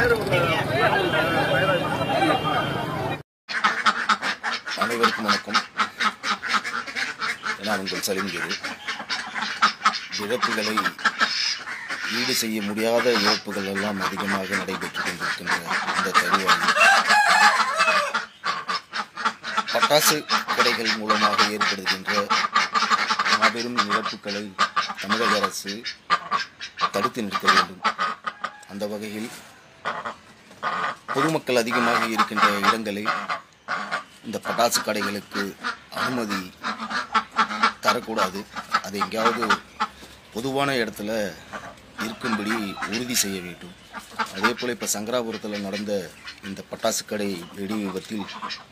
அனைவருக்கும் வணக்கம் நான் உங்கள் சலிங்கேது இழப்புகளை ஈடு செய்ய முடியாத இழப்புகள் எல்லாம் அதிகமாக நடைபெற்றுக் கொண்டிருக்கின்ற இந்த தருவாயில் பட்டாசு கடைகள் மூலமாக ஏற்படுகின்ற மாபெரும் இழப்புகளை தமிழக அரசு தடுத்து நிறுத்த வேண்டும் அந்த வகையில் பொதுமக்கள் அதிகமாக இருக்கின்ற இடங்களில் இந்த பட்டாசு கடைகளுக்கு அனுமதி தரக்கூடாது அது எங்கேயாவது பொதுவான இடத்துல இருக்கும்படி உறுதி செய்ய வேண்டும் அதே போல் இப்போ சங்கராபுரத்தில் நடந்த இந்த பட்டாசு கடை வெடி விபத்தில்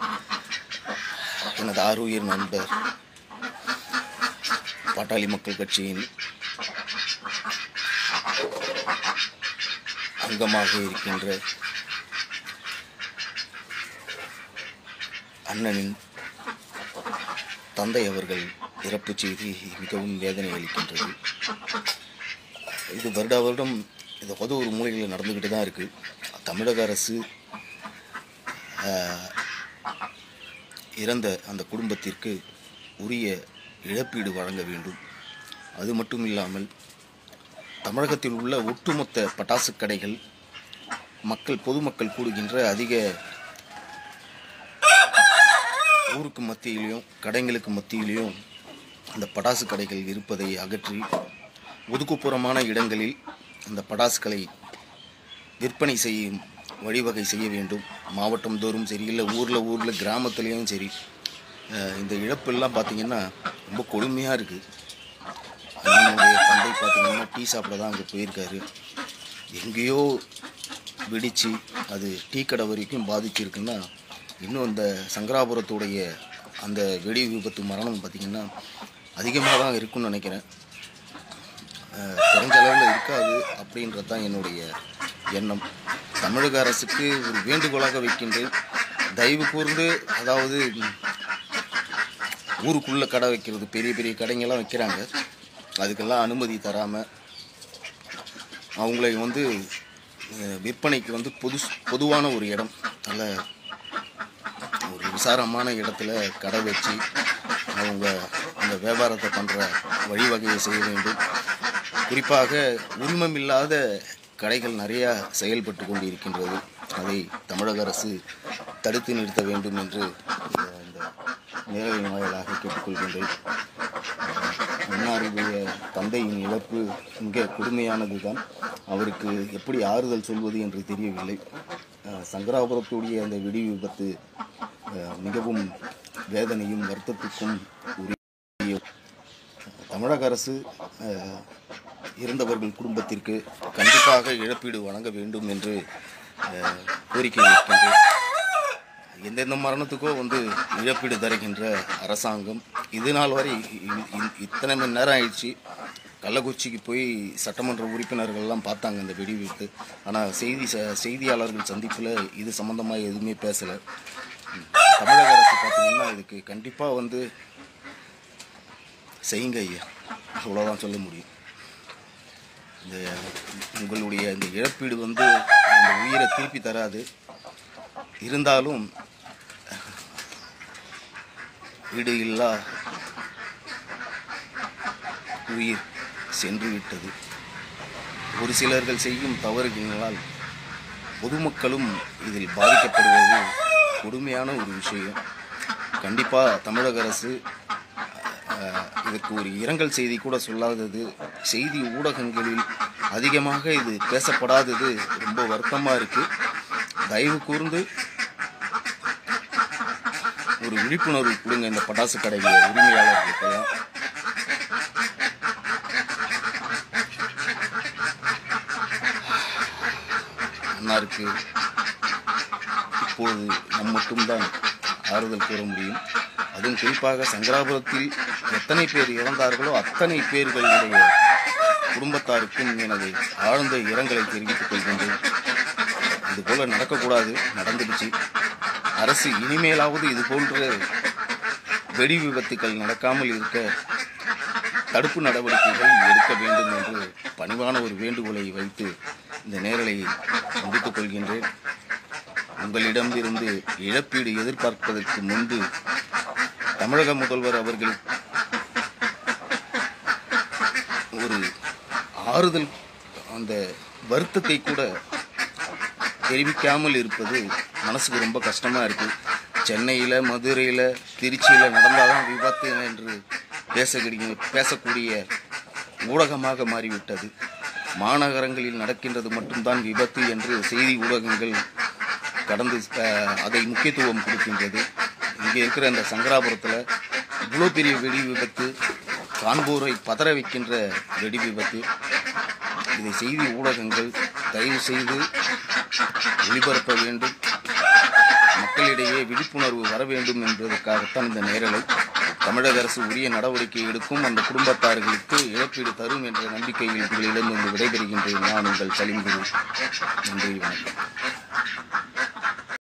எனது ஆரோக்கிய நண்பர் பாட்டாளி மக்கள் கட்சியின் அங்கமாக இருக்கின்ற அண்ணனின் தந்தை அவர்கள் இறப்பு செய்தி மிகவும் வேதனை அளிக்கின்றது இது வருடா வருடம் இது பொது ஒரு மூலைகளில் நடந்துக்கிட்டு தான் இருக்குது தமிழக அரசு ஆஹ், இறந்த அந்த குடும்பத்திற்கு உரிய இழப்பீடு வழங்க வேண்டும் அது மட்டும் இல்லாமல் தமிழகத்தில் உள்ள ஒட்டுமொத்த பட்டாசு கடைகள் மக்கள் பொதுமக்கள் கூடுகின்ற அதிக ஊருக்கு மத்தியிலையும் கடைங்களுக்கு மத்தியிலையும் அந்த பட்டாசு கடைகள் இருப்பதை அகற்றி ஒதுக்குப்புறமான இடங்களில் அந்த பட்டாசுகளை விற்பனை செய்யும் வழிவகை செய்ய வேண்டும் மாவட்டம் தோறும் சரி இல்லை ஊரில் ஊரில் கிராமத்துலேயும் சரி அஹ் இந்த இழப்பெல்லாம் பார்த்திங்கன்னா ரொம்ப கொடுமையாக இருக்குது அண்ணனுடைய தந்தை பார்த்திங்கன்னா டீ சாப்பிட தான் அங்கே போயிருக்காரு எங்கேயோ வெடித்து அது டீ கடை வரைக்கும் பாதிச்சிருக்குன்னா இன்னும் இந்த சங்கராபுரத்துடைய அந்த வெடி விபத்து மரணம் பார்த்திங்கன்னா அதிகமாக தான் இருக்கும்னு நினைக்கிறேன் அஹ் குறைஞ்ச அளவில் இருக்காது அப்படின்றது தான் என்னுடைய எண்ணம் தமிழக அரசுக்கு ஒரு வேண்டுகோளாக வைக்கின்றேன் தயவு கூர்ந்து அதாவது ஊருக்குள்ளே கடை வைக்கிறது பெரிய பெரிய கடைங்கெல்லாம் வைக்கிறாங்க அதுக்கெல்லாம் அனுமதி தராமல் அவங்களை வந்து அஹ், விற்பனைக்கு வந்து பொது பொதுவான ஒரு இடம் நல்ல ஒரு விசாரமான இடத்துல கடை வச்சு அவங்க அந்த வியாபாரத்தை பண்ணுற வழிவகையை செய்ய வேண்டும் குறிப்பாக உரிமம் இல்லாத கடைகள் நிறையா செயல்பட்டு கொண்டு இருக்கின்றது அதை தமிழக அரசு தடுத்து நிறுத்த வேண்டும் என்று அஹ், இந்த நேரலின் வாயிலாக கேட்டுக்கொள்கின்றேன் அன்னாருடைய தந்தையின் இழப்பு மிக கொடுமையானது தான் அவருக்கு எப்படி ஆறுதல் சொல்வது என்று தெரியவில்லை அஹ், சங்கராபுரத்துடைய அந்த வெடி விபத்து அஹ், மிகவும் வேதனையும் வருத்தத்துக்கும் உரிய தமிழக அரசு அஹ், இறந்தவர்கள் குடும்பத்திற்கு கண்டிப்பாக இழப்பீடு வழங்க வேண்டும் என்று அஹ், கோரிக்கை வைக்கின்றேன் எந்தெந்த மரணத்துக்கோ வந்து இழப்பீடு தருகின்ற அரசாங்கம் இது நாள் வரை இ- இ- இத்தனை மணி நேரம் ஆயிடுச்சு கள்ளக்குறிச்சிக்கு போய் சட்டமன்ற உறுப்பினர்கள்லாம் பார்த்தாங்க இந்த வெடி விபத்து ஆனால் செய்தி ச- செய்தியாளர்கள் சந்திப்பில் இது சம்மந்தமாக எதுவுமே பேசலை தமிழக அரசு பார்த்தீங்கன்னா இதுக்கு கண்டிப்பாக வந்து செய்யுங்க ஐயா அவ்வளோதான் சொல்ல முடியும் இந்த உங்களுடைய இந்த இழப்பீடு வந்து இந்த உயிரை திருப்பி தராது இருந்தாலும் வீடு இல்லா உயிர் சென்று விட்டது ஒரு சிலர்கள் செய்யும் தவறுகளினால் பொதுமக்களும் இதில் பாதிக்கப்படுவது கொடுமையான ஒரு விஷயம் கண்டிப்பாக தமிழக அரசு அஹ், இதுக்கு ஒரு இரங்கல் செய்தி கூட சொல்லாதது செய்தி ஊடகங்களில் அதிகமாக இது பேசப்படாதது ரொம்ப வருத்தமாக இருக்குது தயவு கூர்ந்து ஒரு விழிப்புணர்வு கொடுங்க இந்த பட்டாசு கடைகள் உரிமையாளர்களுக்கெல்லாம் அன்னாருக்கு இப்பொழுது நம் மட்டும்தான் ஆறுதல் கூற முடியும் அதுவும் குறிப்பாக சங்கராபுரத்தில் எத்தனை பேர் இறந்தார்களோ அத்தனை பேர்களுடைய குடும்பத்தாருக்கும் எனது ஆழ்ந்த இரங்கலை தெரிவித்துக் கொள்கின்றேன் இது போல நடக்கக்கூடாது நடந்துடுச்சு அரசு இனிமேலாவது இது போன்ற வெடி விபத்துக்கள் நடக்காமல் இருக்க தடுப்பு நடவடிக்கைகள் எடுக்க வேண்டும் என்று பணிவான ஒரு வேண்டுகோளை வைத்து இந்த நேரலை முடித்துக் கொள்கின்றேன் உங்களிடமிருந்து இழப்பீடு எதிர்பார்ப்பதற்கு முன்பு தமிழக முதல்வர் அவர்கள் ஒரு ஆறுதல் அந்த வருத்தத்தை கூட தெரிவிக்காமல் இருப்பது மனசுக்கு ரொம்ப கஷ்டமாக இருக்குது சென்னையில் மதுரையில் திருச்சியில் நடந்தாதான் விபத்து என்று பேசக்கூடிய பேசக்கூடிய ஊடகமாக மாறிவிட்டது மாநகரங்களில் நடக்கின்றது மட்டும்தான் விபத்து என்று செய்தி ஊடகங்கள் கடந்து அஹ், அதை முக்கியத்துவம் கொடுக்கின்றது இங்கே இருக்கிற அந்த சங்கராபுரத்தில் இவ்வளோ பெரிய வெடி விபத்து காண்போரை பதற வைக்கின்ற வெடி விபத்து இதை செய்தி ஊடகங்கள் தயவு செய்து ஒளிபரப்ப வேண்டும் மக்களிடையே விழிப்புணர்வு வர வேண்டும் என்பதற்காகத்தான் இந்த நேரலை தமிழக அரசு உரிய நடவடிக்கை எடுக்கும் அந்த குடும்பத்தார்களுக்கு இழப்பீடு தரும் என்ற நம்பிக்கையில் உங்களிடமிருந்து விடைபெறுகின்றேன் நான் உங்கள் சலிம் குரு நன்றி வணக்கம்